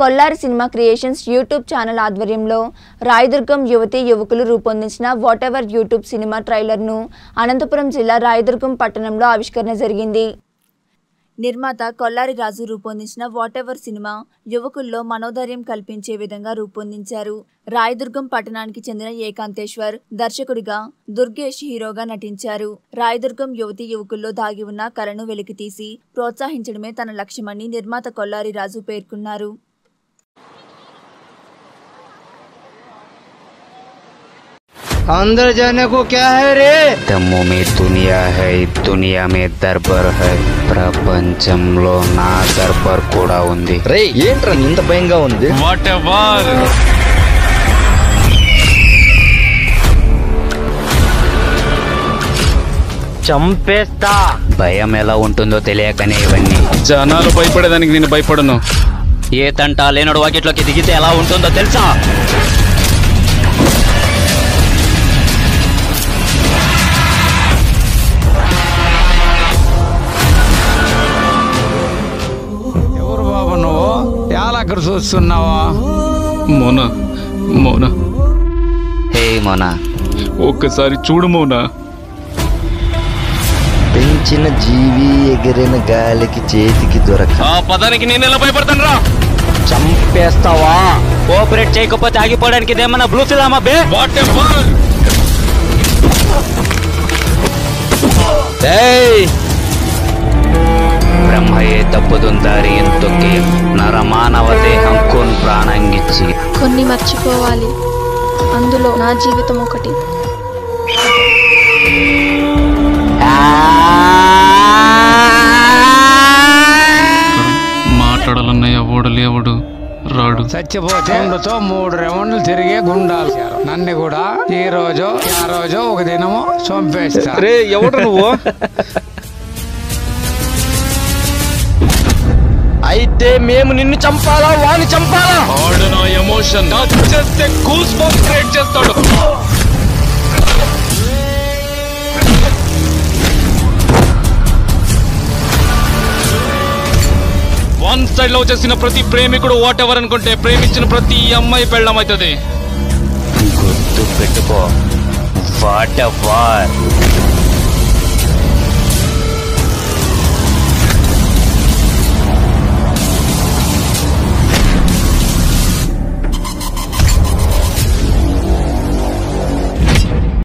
కొల్లారి cinema creations YouTube channel ఆధ్వర్యంలో రాయదుర్గం యువతి యువకులు రూపొందించిన వాట్ ఎవర్ యూట్యూబ్ సినిమా ట్రైలర్ను అనంతపురం జిల్లా రాయదుర్గం పట్టణంలో ఆవిష్కరణ జరిగింది నిర్మాత కొల్లారి రాజు రూపొందించిన వాట్ ఎవర్ సినిమా యువకుల్లో మనోధైర్యం కల్పించే విధంగా రూపొందించారు రాయదుర్గం పట్టణానికి చెందిన ఏకాంతేశ్వర్ దర్శకుడిగా దుర్గేష్ హీరోగా నటించారు రాయదుర్గం యువతి యువకుల్లో దాగి ఉన్న కళను వెలికితీసి ప్రోత్సహించడమే తన లక్ష్యమని నిర్మాత కొల్లారి రాజు పేర్కొన్నారు अंदर जाने को क्या है रे దమ్ము మీ దునియా హై దునియా మే దర్బార్ హై ప్రపంచంలో నా దర్బార్ కూడా ఉంది రే ఏంట్రా ఇంత భయంగా ఉంది వాట్ ఎవర్ చంపేస్తా భయం ఎలా ఉంటుందో తెలియకనే ఇవన్నీ జనాలు భయపడేదానికి నేను భయపడను ఏ తంట లేనడు వాకిట్లోకి దిగితే ఎలా ఉంటుందో తెలుసా ఎవరు బాబు నువ్వు యాలక్కడ చూస్తున్నావా మోన మోన హే మోనా ఒక్కసారి చూడు మోన పెంచిన జీవి ఎగిరిన గాలికి చేతికి దొరక ఆ పదానికి నేను ఎలా భయపడతాను రా చంపేస్తావా కోఆపరేట్ చేయకపోతే ఆగిపోవడానికి ఇదేమన్నా బ్లూ ఫిలామా బే వాట్ ఎవర్ బ్రహ్మయే తప్పుదుందారి ఎంతొక్కి నరమానవ దేహం కొన్ ప్రాణంగిచ్చి కొన్ని మర్చిపోవాలి అందులో నా జీవితం ఒకటి మాట్లాడాలన్న ఎవడు లేవడు రాడు చచ్చిపోతే రెండుతో మూడు రౌండ్లు తిరిగే గుండాలు నన్ను కూడా ఈ రోజు ఆ రోజు ఒక దినము చంపేస్తా రే ఎవడు నువ్వు అయితే మేము నిన్ను చంపాలా వాని చంపాలా ఆడు నా ఎమోషన్ టచ్ చేస్తే కూస్ బంప్స్ క్రియేట్ చేస్తాడు వన్ సైడ్ లో వచ్చేసిన ప్రతి ప్రేమికుడు వాట్ ఎవర్ అనుకుంటే ప్రేమించిన ప్రతి అమ్మాయి పెళ్ళం అవుతుంది గుర్తు పెట్టుకో వాట్ వార్